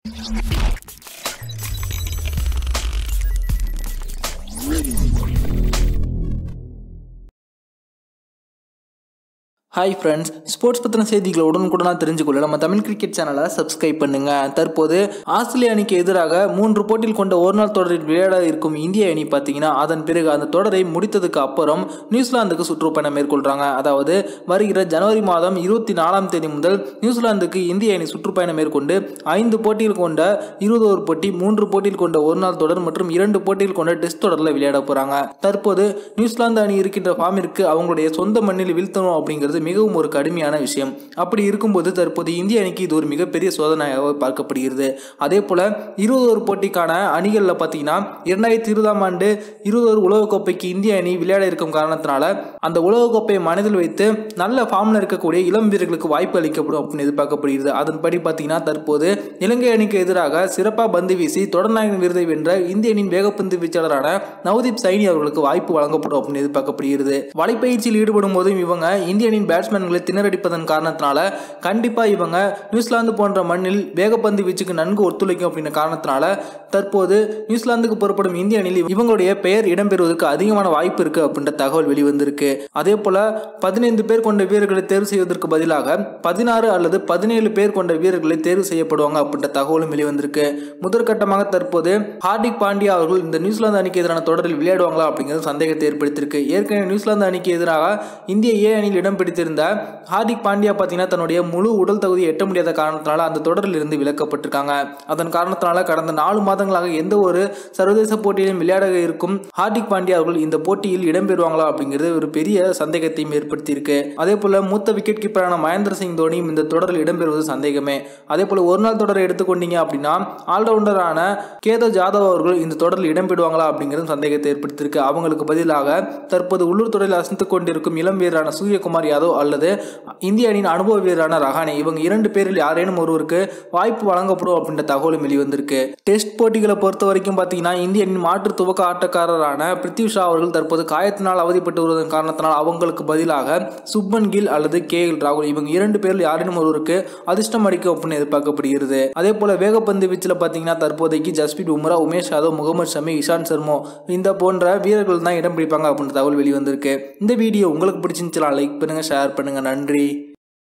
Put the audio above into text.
hi friends sports பற்றின செய்திகளை உடனுக்குடனாக தெரிஞ்சுக்கொள்ள நம்ம தமிழ் கிரிக்கெட் சேனலை சப்ஸ்கிரைப் பண்ணுங்க தற்போது ஆஸ்திரேலிய அணிக்கு எதிராக மூன்று போட்டியில் கொண்ட ஒரு நாள் தொடரில் விளையாட இருக்கும் இந்திய அணி பார்த்தீங்கன்னா அதன் பிறகு அந்த தொடரை முடித்ததுக்கு அப்புறம் நியூசிலாந்துக்கு சுற்றுப்பயணம் மேற்கொள்கிறாங்க அதாவது வருகிற ஜனவரி மாதம் இருபத்தி நாலாம் தேதி முதல் நியூசிலாந்துக்கு இந்திய அணி சுற்றுப்பயணம் மேற்கொண்டு ஐந்து போட்டியில் கொண்ட இருபது ஒரு போட்டி மூன்று போட்டியில் கொண்ட ஒரு நாள் தொடர் மற்றும் இரண்டு போட்டியில் கொண்ட டெஸ்ட் தொடரில் விளையாட போகிறாங்க தற்போது நியூசிலாந்து அணி இருக்கின்ற ஃபார்மிற்கு அவங்களுடைய சொந்த மண்ணில் வீழ்த்தணும் அப்படிங்கிறது மிகவும் ஒரு கடுமையான விஷயம் அப்படி இருக்கும்போது தற்போது இந்திய அணிக்கு இது ஒரு மிகப்பெரிய சோதனையாக பார்க்கப்படுகிறது அதே போல இருபது ஒரு போட்டிக்கான அணிகளில் பார்த்தீங்கன்னா இரண்டாயிரத்தி இருபதாம் ஆண்டு இருபது ஒரு உலகக்கோப்பைக்கு இந்திய அணி விளையாட இருக்கும் காரணத்தினால அந்த உலகக்கோப்பையை மனதில் வைத்து நல்ல ஃபார்மில் இருக்கக்கூடிய இளம் வீரர்களுக்கு வாய்ப்பு அளிக்கப்படும் அப்படின்னு எதிர்பார்க்கப்படுகிறது அதன்படி பார்த்தீங்கன்னா தற்போது இலங்கை அணிக்கு எதிராக சிறப்பாக பந்து வீசி தொடர்நாயகன் விருதை வென்ற இந்திய அணியின் வேகப்பந்து வீச்சாளரான நவதீப் சைனி அவர்களுக்கு வாய்ப்பு வழங்கப்படும் அப்படின்னு எதிர்பார்க்கப்படுகிறது வலைப்பயிற்சியில் ஈடுபடும் போதும் இவங்க இந்திய அணியின் பேட்ஸ்மேன்களை திணறடிப்பதன் காரணத்தினால கண்டிப்பா இவங்க நியூசிலாந்து போன்ற மண்ணில் வேகப்பந்து வீச்சுக்கு நன்கு ஒத்துழைக்கும் அப்படின்ற காரணத்தினால தற்போது நியூசிலாந்துக்கு புறப்படும் இந்திய அணியில் இவங்களுடைய பெயர் இடம்பெறுவதற்கு அதிகமான வாய்ப்பு இருக்கு அப்படின்ற தகவல் வெளிவந்திருக்கு அதே போல பதினைந்து பேர் கொண்ட வீரர்களை தேர்வு செய்வதற்கு பதிலாக பதினாறு அல்லது பதினேழு பேர் கொண்ட வீரர்களை தேர்வு செய்யப்படுவாங்க அப்படின்ற தகவலும் வெளிவந்திருக்கு முதற்கட்டமாக தற்போது ஹார்திக் பாண்டியா அவர்கள் இந்த நியூசிலாந்து அணிக்கு எதிரான தொடரில் விளையாடுவாங்களா அப்படிங்கிறது சந்தேகத்தை ஏற்படுத்தியிருக்கு ஏற்கனவே நியூசிலாந்து அணிக்கு எதிராக இந்திய ஏ அணியில் இடம் பிடித்திருந்த ஹார்திக் பாண்டியா பார்த்தீங்கன்னா தன்னுடைய முழு உடல் தகுதியை எட்ட முடியாத காரணத்தினால அந்த தொடரில் இருந்து விலக்கப்பட்டிருக்காங்க அதன் காரணத்தினால கடந்த நாலு மாதங்களாக எந்த ஒரு சர்வதேச போட்டியிலும் விளையாட இருக்கும் ஹார்திக் பாண்டியா அவர்கள் இந்த போட்டியில் இடம்பெறுவாங்களா அப்படிங்கிறது ஒரு பெரிய சந்தேகத்தையும் ஏற்படுத்தியிருக்கு அதே போல மூத்த விக்கெட் கீப்பரான மகேந்திர சிங் தோனியும் இந்த தொடரில் இடம்பெறுவது சந்தேகமே அதே போல ஒரு நாள் தொடரை எடுத்துக்கொண்டீங்க அப்படின்னா ஆல்ரவுண்டரான கேதோ ஜாதவ் அவர்கள் இந்த தொடரில் இடம்பெறுவாங்களா அப்படிங்கிறது சந்தேகத்தை ஏற்படுத்தியிருக்கு அவங்களுக்கு பதிலாக தற்போது உள்ளூர் தொடரில் அசைத்து கொண்டிருக்கும் இளம் வீரரான சூரியகுமார் யாதவ் அல்லது இந்திய அணியின் அனுபவ வீரரான ரஹானே இவங்க இரண்டு பேரில் யாரேனும் ஒருவருக்கு வாய்ப்பு வழங்கப்படும் அப்படின்ற தகவலும் வெளிவந்திருக்கு டெஸ்ட் போட்டிகளை பொறுத்த வரைக்கும் பார்த்தீங்கன்னா இந்திய அணியின் மாற்று துவக்க ஆட்டக்காரரான பிருத்வி ஷா அவர்கள் தற்போது காயத்தினால் அவதிப்பட்டு வருவதன் காரணத்தினால் அவங்களுக்கு பதிலாக சுப்மன் கில் அல்லது கே எல் ராகுல் இவங்க இரண்டு பேரில் யாரேனும் ஒருவருக்கு அதிர்ஷ்டம் அடிக்கும் அப்படின்னு எதிர்பார்க்கப்படுகிறது அதே போல வேகப்பந்து வீச்சில் பார்த்தீங்கன்னா தற்போதைக்கு ஜஸ்பீத் உம்ரா உமேஷ் யாதவ் முகமது ஷமி இஷான் சர்மோ இந்த போன்ற வீரர்கள் தான் இடம் பிடிப்பாங்க அப்படின்ற தகவல் வெளிவந்திருக்கு இந்த வீடியோ உங்களுக்கு பிடிச்சிருந்துச்சுலாம் லைக் பண்ணுங்க ஷேர் பண்ணுங்க நன்றி